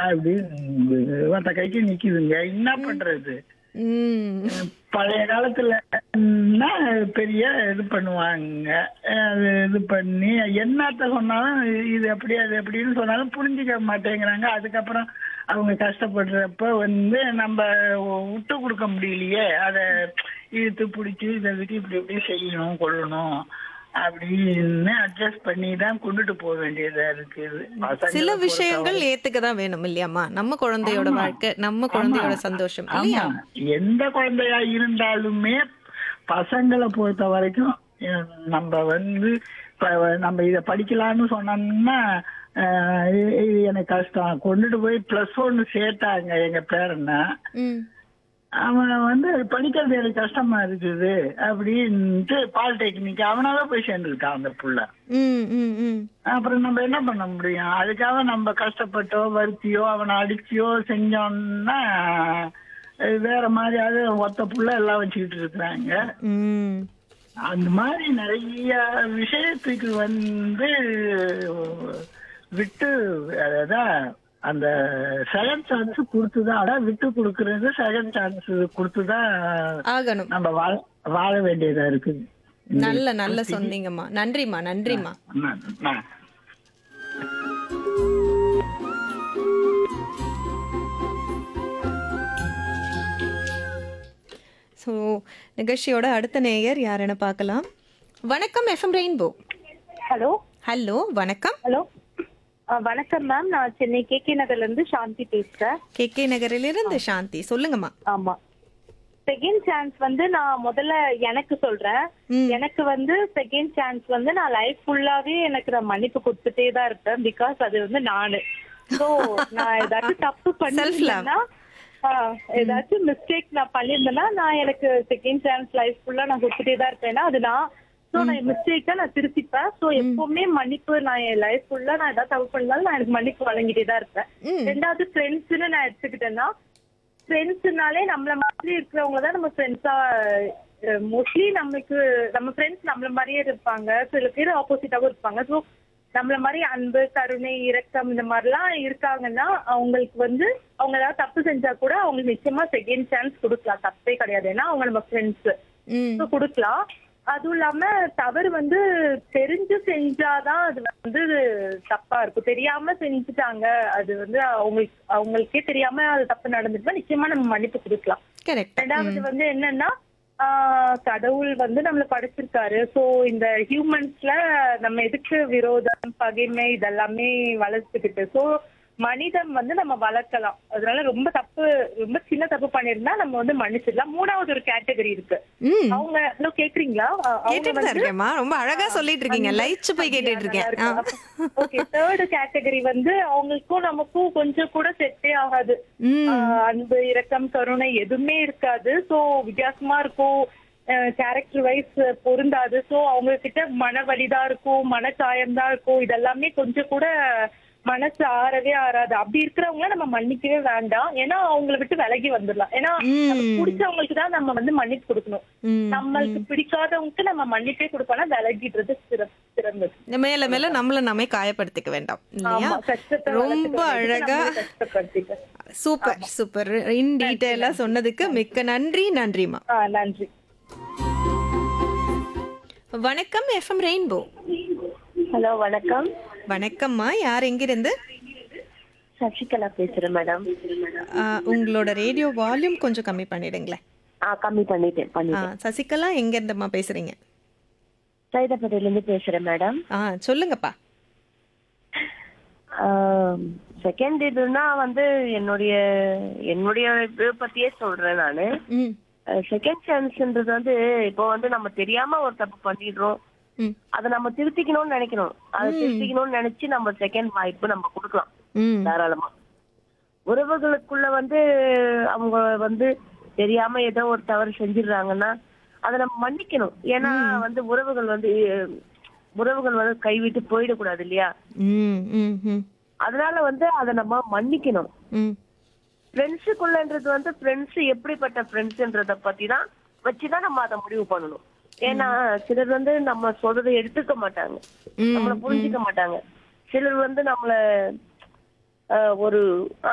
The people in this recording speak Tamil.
அப்படின்னு ஒத்த கைக்கு நிக்குதுங்க என்ன பண்றது ம் பழைய காலத்துல பெரிய இது பண்ணுவாங்க அது இது பண்ணி என்னத்த சொன்னாலும் இது எப்படி அது எப்படின்னு சொன்னாலும் புரிஞ்சுக்க மாட்டேங்கிறாங்க அதுக்கப்புறம் அவங்க கஷ்டப்படுறப்ப வந்து நம்ம விட்டு கொடுக்க முடியலையே அதை இழுத்து பிடிச்சி இதை விட்டு இப்படி இப்படி செய்யணும் கொள்ளணும் அப்படின்னு அட்ஜஸ்ட் பண்ணி தான் கொண்டுட்டு போக வேண்டியதா இருக்குது பசங்களை சில பொறுத்தவரை- விஷயங்கள் ஏத்துக்க தான் வேணும் இல்லையாம்மா நம்ம குழந்தையோட ஆமா. வாழ்க்கை நம்ம குழந்தையோட ஆமா. சந்தோஷம் ஆமா இல்லையா எந்த குழந்தையா இருந்தாலுமே பசங்களை பொறுத்த வரைக்கும் அஹ், நம்ம வந்து இப்ப நம்ம இத படிக்கலாம்னு சொன்னோம்னா அஹ், இது இது எனக்கு கஷ்டம் கொண்டுட்டு போய் பிளஸ் ஒன்னு சேர்த்தாங்க எங்க பேரனை ம் அவன் வந்து அது படிக்கிறது எனக்கு கஷ்டமா இருக்குது அப்படின்ட்டு பாலிடெக்னிக் அவனால போய் சேர்ந்துருக்கான் அந்த புள்ள ம் ம் ம் அப்புறம் நம்ம என்ன பண்ண முடியும் அதுக்காக நம்ம கஷ்டப்பட்டோ வருத்தியோ அவனை அடிச்சியோ செஞ்சோம்னா அஹ் வேற மாதிரியாவது ஒத்த புள்ள எல்லாம் வச்சுக்கிட்டு இருக்கிறாங்க ம் அந்த மாதிரி நிறைய விஷயத்துக்கு வந்து விட்டு அதான் அந்த செகண்ட் சான்ஸ் கொடுத்துதான் அதான் விட்டு கொடுக்கறது செகண்ட் சான்ஸ் கொடுத்துதான் ஆகணும் நம்ம வாழ வாழ வேண்டியதா இருக்குது நல்ல நல்ல சொன்னீங்கம்மா நன்றிம்மா நன்றிம்மா நான் நான் ஸோ நிகழ்ச்சியோட அடுத்த நேயர் யாருன்னு பார்க்கலாம் வணக்கம் எஃப்எம் ரெயின்போ ஹலோ ஹலோ வணக்கம் ஹலோ வணக்கம் மேம் நான் சென்னை கே கே நகர்ல இருந்து சாந்தி பேசுறேன் கே கே நகரிலிருந்து சாந்தி சொல்லுங்கம்மா ஆமா செகண்ட் சான்ஸ் வந்து நான் முதல்ல எனக்கு சொல்றேன் ம். எனக்கு வந்து செகண்ட் சான்ஸ் வந்து நான் லைஃப் ஃபுல்லாவே எனக்கு நான் மன்னிப்பு கொடுத்துட்டே தான் இருப்பேன் பிகாஸ் அது வந்து நானு சோ நான் ஏதாச்சும் தப்பு பண்ணிருந்தேன்னா ஆஹ், ஏதாச்சும் மிஸ்டேக் நான் பண்ணிருந்தேன்னா நான் எனக்கு செகண்ட் சான்ஸ் லைஃப் ஃபுல்லா நான் கொடுத்துட்டே தான் இருப்பேன் ஏன்னா அது நான் சோ நான் மிஸ்டேக்கா நான் திருத்திப்பேன் சோ எப்பவுமே மன்னிப்பு நான் என் லைஃப் ஃபுல்லா நான் ஏதாவது தப்பு பண்ணாலும் நான் எனக்கு மன்னிப்பு வழங்கிட்டே தான் இருப்பேன் ம். ரெண்டாவது ஃப்ரெண்ட்ஸ்னு நான் எடுத்துக்கிட்டேன்னா ஃப்ரெண்ட்ஸ்னாலே நம்மள மாதிரி இருக்கிறவங்க தான் நம்ம ஃப்ரெண்ட்ஸா மோஸ்ட்லி நமக்கு நம்ம ஃப்ரெண்ட்ஸ் நம்மள மாதிரியே இருப்பாங்க சில பேர் ஆப்போசிட்டாவும் இருப்பாங்க ஸோ நம்மள மாதிரி அன்பு கருணை இரக்கம் இந்த மாதிரிலாம் இருக்காங்கன்னா அவங்களுக்கு வந்து அவங்க ஏதாவது தப்பு செஞ்சா கூட அவங்களுக்கு நிச்சயமா செகண்ட் சான்ஸ் கொடுக்கலாம் தப்பே கிடையாது ஏன்னா அவங்க நம்ம ஃப்ரெண்ட்ஸ் ம் ஸோ கொடுக்கலாம் அதுவும் இல்லாம தவறு வந்து தெரிஞ்சு செஞ்சாதான் அது வந்து தப்பா இருக்கும் தெரியாம செஞ்சுட்டாங்க அது வந்து அவங்களுக்கு அவங்களுக்கே தெரியாம அது தப்பு நடந்துட்டுனா நிச்சயமா நம்ம மன்னிப்பு கொடுக்கலாம் கரெக்ட் ரெண்டாவது வந்து என்னன்னா ஆஹ் கடவுள் வந்து நம்மள படைச்சிருக்காரு சோ இந்த ஹியூமன்ஸ்ல நம்ம எதுக்கு விரோதம் பகைமை இதெல்லாமே வளர்த்துக்கிட்டு சோ மனிதம் வந்து நம்ம வளர்க்கலாம் அதனால ரொம்ப தப்பு ரொம்ப சின்ன தப்பு பண்ணிருந்தா நம்ம வந்து மன்னிச்சிடலாம் மூணாவது ஒரு கேட்டகரி இருக்கு ம் அவங்க ஹலோ கேக்குறீங்களா அஹ் அவங்க கேட்டுட்டு தான் வந்து இருக்கேன்மா ரொம்ப அழகா சொல்லிட்டு இருக்கீங்க லைச்சு போய் கேட்டுட்டு இருக்கேன் ஆ. ஓகே தேர்ட் கேட்டகரி வந்து அவங்களுக்கும் நமக்கும் கொஞ்சம் கூட செட்டே ஆகாது ம் ஆஹ் அன்பு இரக்கம் கருணை எதுவுமே இருக்காது சோ வித்தியாசமா இருக்கும் கேரக்டர் வைஸ் பொருந்தாது சோ அவங்க கிட்ட மன வலிதான் இருக்கும் மனச்சாயம் தான் இருக்கும் இதெல்லாமே கொஞ்சம் கூட மனசு ஆறவே ஆறாது அப்படி இருக்கிறவங்கள நம்ம மன்னிக்கவே வேண்டாம் ஏன்னா அவங்கள விட்டு விலகி வந்துடலாம் ஏன்னா ம். நமக்கு பிடிச்சவங்களுக்கு தான் நம்ம வந்து மன்னிப்பு கொடுக்கணும் ம் நம்மளுக்கு பிடிக்காதவங்களுக்கு நம்ம மன்னிப்பே கொடுப்போம்னா விலகிடுறது சிறப்பு சிறந்தது மேல மேல நம்மள நாமே காயப்படுத்திக்க வேண்டாம் இல்லையா ஆமா, கஷ்டத்தை ரொம்ப வளர்த்துக்க அழகா நம்மளே கஷ்டப்படுத்திக்க. சூப்பர் சூப்பர் இன் டீட்டெயிலா சொன்னதுக்கு மிக்க நன்றி நன்றிமா ஆ, நன்றி வணக்கம் எஃப்எம் ரெயின்போ ஹலோ வணக்கம் வணக்கம்மா யார் எங்கிருந்து சசிகலா பேசுறேன் மேடம் ஆ, உங்களோட ரேடியோ வால்யூம் கொஞ்சம் கம்மி பண்ணிடுங்களேன் ஆ கம்மி பண்ணிட்டேன் ஆ, பண்ணிட்டேன் சசிகலா எங்க இருந்துமா பேசுறீங்க சைதாப்பேட்டையில இருந்து பேசுறேன் மேடம் ஆ சொல்லுங்கப்பா செகண்ட் இதுனா வந்து என்னுடைய என்னுடைய இது பத்தியே சொல்றேன் நானு ம் செகண்ட் சான்ஸ்ன்றது வந்து இப்போ வந்து நம்ம தெரியாம ஒரு தப்பு பண்ணிடுறோம் ம் அதை நம்ம திருத்திக்கணும்னு நினைக்கணும் அதை திருத்திக்கணும்னு நினைச்சு நம்ம செகண்ட் வாய்ப்பு நம்ம கொடுக்கலாம் ம் தாராளமா உறவுகளுக்குள்ள வந்து அவங்க வந்து தெரியாம ஏதோ ஒரு தவறு செஞ்சிடுறாங்கன்னா அதை நம்ம மன்னிக்கணும் ஏன்னா வந்து உறவுகள் வந்து உறவுகள் வந்து கைவிட்டு போயிடக்கூடாது இல்லையா ம் ம் ம் அதனால வந்து அதை நம்ம மன்னிக்கணும் ம் ஃப்ரெண்ட்ஸுக்குள்ளன்றது வந்து ஃப்ரெண்ட்ஸ் எப்படிப்பட்ட ஃப்ரெண்ட்ஸ்ன்றத பத்தி தான் வச்சுதான் நம்ம அதை முடிவு பண்ணணும் ஏன்னா சிலர் வந்து நம்ம சொல்றதை எடுத்துக்க மாட்டாங்க ம், நம்மள புரிஞ்சுக்க மாட்டாங்க சிலர் வந்து நம்மள அஹ், ஒரு